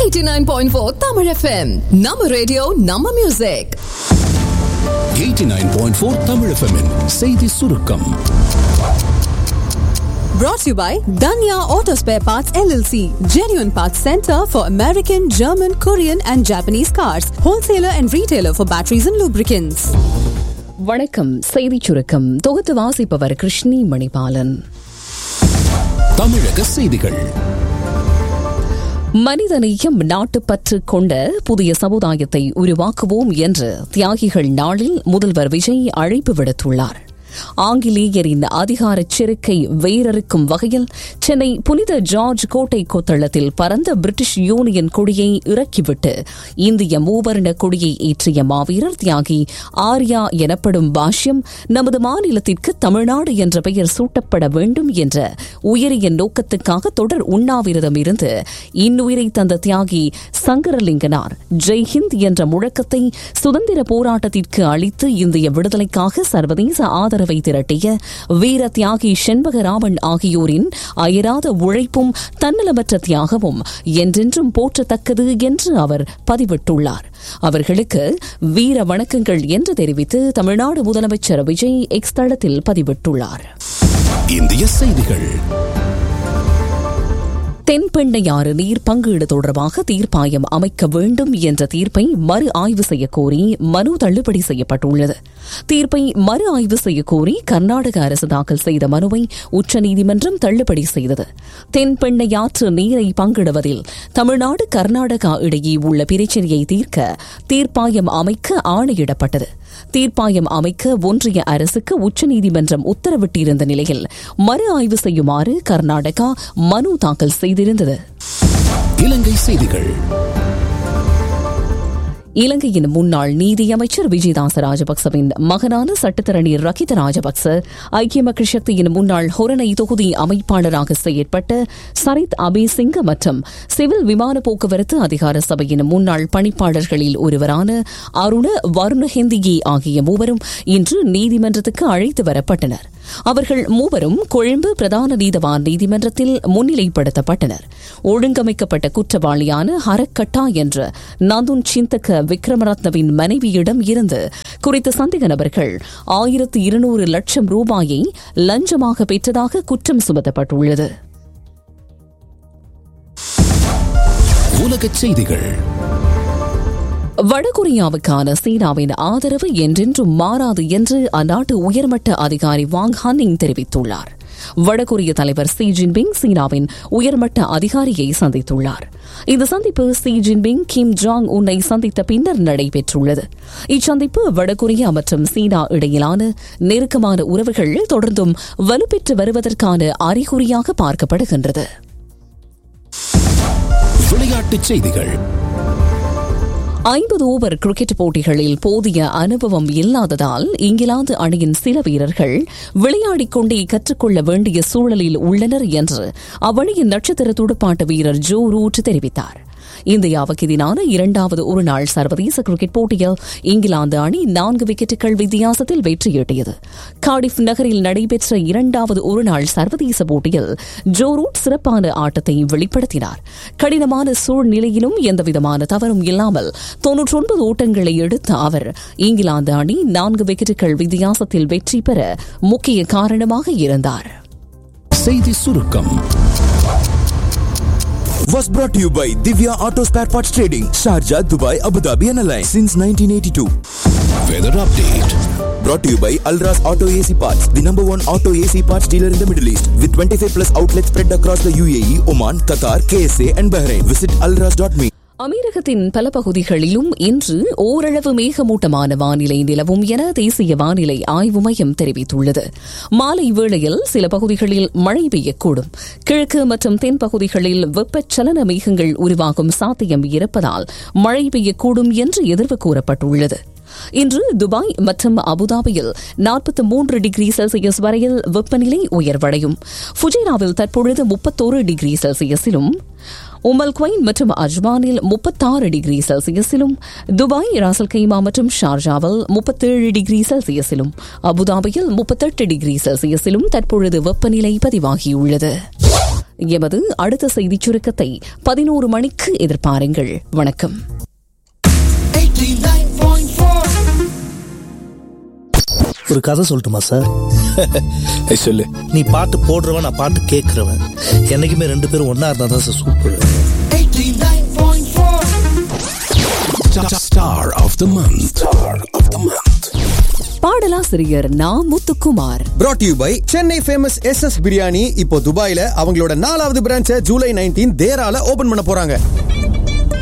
89.4 Tamil FM. நம்ம radio நம்ம music 89.4 Tamil FM -இன் செய்தி சுருக்கம் brought to you by Danya Auto Spare Parts LLC, genuine parts center for American, German, Korean and Japanese cars, wholesaler and retailer for batteries and lubricants. வணக்கம் செய்திச் சுருக்கம் தொகுத்து வாசிப்பவர் கிருஷ்ணி மணிபாலன் தமிழக செய்திகள் மனிதநேயம் நாட்டுப்பற்று கொண்ட புதிய சமுதாயத்தை உருவாக்குவோம் என்று தியாகிகள் நாளில் முதல்வர் விஜய் அழைப்பு விடுத்துள்ளார் ஆங்கிலேயரின் அதிகார செருக்கை வேரறுக்கும் வகையில் சென்னை புனித ஜார்ஜ் கோட்டை கொத்தளத்தில் பறந்த பிரிட்டிஷ் யூனியன் கொடியை இறக்கிவிட்டு இந்திய மூவர்ண கொடியை ஏற்றிய மாவீரர் தியாகி ஆர்யா எனப்படும் பாஷ்யம் நமது மாநிலத்திற்கு தமிழ்நாடு என்ற பெயர் சூட்டப்பட வேண்டும் என்ற உயரிய நோக்கத்துக்காக தொடர் உண்ணாவிரதம் இருந்து இன்னுயிரை தந்த தியாகி சங்கரலிங்கனார் ஜெய்ஹிந்த் என்ற முழக்கத்தை சுதந்திர போராட்டத்திற்கு அளித்து இந்திய விடுதலைக்காக சர்வதேச ஆதரவை திரட்டிய வீர தியாகி செண்பகராமன் ஆகியோரின் அயராத உழைப்பும் தன்னலமற்ற தியாகமும் என்றென்றும் போற்றத்தக்கது என்று அவர் பதிவிட்டுள்ளார் அவர்களுக்கு வீர வணக்கங்கள் என்று தெரிவித்து தமிழ்நாடு முதலமைச்சர் விஜய் எக்ஸ் தளத்தில் பதிவிட்டுள்ளார் இந்திய செய்திகள் தென்பெண்ணையாறு நீர் பங்கீடு தொடர்பாக தீர்ப்பாயம் அமைக்க வேண்டும் என்ற தீர்ப்பை மறு ஆய்வு செய்யக்கோரி மனு தள்ளுபடி செய்யப்பட்டுள்ளது தீர்ப்பை மறு ஆய்வு செய்யக்கோரி கர்நாடக அரசு தாக்கல் செய்த மனுவை உச்சநீதிமன்றம் தள்ளுபடி செய்தது தென்பெண்ணையாற்று நீரை பங்கிடுவதில் தமிழ்நாடு கர்நாடகா இடையே உள்ள பிரச்சினையை தீர்க்க தீர்ப்பாயம் அமைக்க ஆணையிடப்பட்டது தீர்ப்பாயம் அமைக்க ஒன்றிய அரசுக்கு உச்சநீதிமன்றம் உத்தரவிட்டிருந்த நிலையில் மறு ஆய்வு செய்யுமாறு கர்நாடகா மனு தாக்கல் செய்திருந்தது இலங்கை செய்திகள் இலங்கையின் முன்னாள் நீதியமைச்சர் விஜயதாச ராஜபக்சவின் மகனான சட்டத்தரணி ரகித ராஜபக்ச ஐக்கிய மக்கள் சக்தியின் முன்னாள் ஹொரணை தொகுதி அமைப்பாளராக செயற்பட்ட சரித் அபேசிங்க மற்றும் சிவில் விமான போக்குவரத்து அதிகார சபையின் முன்னாள் பணிப்பாளர்களில் ஒருவரான அருண வருணஹெந்திகி ஆகிய மூவரும் இன்று நீதிமன்றத்துக்கு அழைத்து வரப்பட்டனர் அவர்கள் மூவரும் கொழும்பு பிரதான நீதவான் நீதிமன்றத்தில் முன்னிலைப்படுத்தப்பட்டனர் ஒழுங்கமைக்கப்பட்ட குற்றவாளியான ஹரக்கட்டா என்ற நந்துன் சிந்தக்க விக்ரமரத்னவின் மனைவியிடம் இருந்து குறித்த சந்தேக நபர்கள் ஆயிரத்து இருநூறு லட்சம் ரூபாயை லஞ்சமாக பெற்றதாக குற்றம் சுமத்தப்பட்டுள்ளது உலகச் செய்திகள் வடகொரியாவுக்கான சீனாவின் ஆதரவு என்றென்றும் மாறாது என்று அந்நாட்டு உயர்மட்ட அதிகாரி வாங் ஹன்னிங் தெரிவித்துள்ளார் வடகொரிய தலைவர் சி ஜின்பிங் சீனாவின் உயர்மட்ட அதிகாரியை சந்தித்துள்ளார் இந்த சந்திப்பு சி ஜின்பிங் கிம் ஜாங் உன்னை சந்தித்த பின்னர் நடைபெற்றுள்ளது இச்சந்திப்பு வடகொரியா மற்றும் சீனா இடையிலான நெருக்கமான உறவுகள் தொடர்ந்தும் வலுப்பெற்று வருவதற்கான அறிகுறியாக பார்க்கப்படுகின்றது விளையாட்டுச் செய்திகள் ஐம்பது ஓவர் கிரிக்கெட் போட்டிகளில் போதிய அனுபவம் இல்லாததால் இங்கிலாந்து அணியின் சில வீரர்கள் விளையாடிக் கொண்டே கற்றுக்கொள்ள வேண்டிய சூழலில் உள்ளனர் என்று அவ்வணியின் நட்சத்திர துடுப்பாட்ட வீரர் ஜோ ரூட் தெரிவித்தார் இந்தியாவுக்கு எதிரான இரண்டாவது ஒருநாள் சர்வதேச கிரிக்கெட் போட்டியில் இங்கிலாந்து அணி நான்கு விக்கெட்டுகள் வித்தியாசத்தில் வெற்றியீட்டியது கார்டிஃப் நகரில் நடைபெற்ற இரண்டாவது ஒருநாள் சர்வதேச போட்டியில் ஜோரூட் சிறப்பான ஆட்டத்தை வெளிப்படுத்தினார் கடினமான சூழ்நிலையிலும் எந்தவிதமான தவறும் இல்லாமல் தொன்னூற்றொன்பது ஓட்டங்களை எடுத்த அவர் இங்கிலாந்து அணி நான்கு விக்கெட்டுகள் வித்தியாசத்தில் வெற்றி பெற முக்கிய காரணமாக இருந்தார் செய்தி சுருக்கம் was brought to you by Divya Auto Spare Parts Trading, Sharjah, Dubai, Abu Dhabi and Alliance since 1982. Weather update Brought to you by Alras Auto AC Parts, the number one auto AC parts dealer in the Middle East, with 25 plus outlets spread across the UAE, Oman, Qatar, KSA and Bahrain. Visit alras.me. அமீரகத்தின் பல பகுதிகளிலும் இன்று ஓரளவு மேகமூட்டமான வானிலை நிலவும் என தேசிய வானிலை ஆய்வு மையம் தெரிவித்துள்ளது மாலை வேளையில் சில பகுதிகளில் மழை பெய்யக்கூடும் கிழக்கு மற்றும் தென் பகுதிகளில் வெப்பச்சலன மேகங்கள் உருவாகும் சாத்தியம் இருப்பதால் மழை பெய்யக்கூடும் என்று எதிர்வு கூறப்பட்டுள்ளது இன்று துபாய் மற்றும் அபுதாபியில் நாற்பத்தி மூன்று டிகிரி செல்சியஸ் வரையில் வெப்பநிலை உயர்வடையும் ஃபுஜேராவில் தற்பொழுது முப்பத்தோரு டிகிரி செல்சியஸிலும் உமல் குவைன் மற்றும் அஜ்மானில் முப்பத்தாறு டிகிரி செல்சியஸிலும் துபாய் ராசல் கைமா மற்றும் ஷார்ஜாவில் முப்பத்தேழு டிகிரி செல்சியஸிலும் அபுதாபியில் முப்பத்தெட்டு டிகிரி செல்சியஸிலும் தற்பொழுது வெப்பநிலை பதிவாகியுள்ளது எமது அடுத்த செய்திச் சுருக்கத்தை பதினோரு மணிக்கு எதிர்பாருங்கள் வணக்கம் ஒரு கதை சொல்லட்டுமா சார் சொல்லு நீ பாட்டு போடுறவன் நான் பாட்டு கேட்கறவன் என்னைக்குமே ரெண்டு பேரும் ஒன்னா இருந்தா தான் sir super Star of the month. Star of the month. பாடலாசிரியர் Na Muthukumar brought to you by Chennai famous S S biryani இப்போ துபாயில அவங்களோட நாலாவது பிரான்ச்சை ஜூலை நைன்டீன் தேரால ஓபன் பண்ண போறாங்க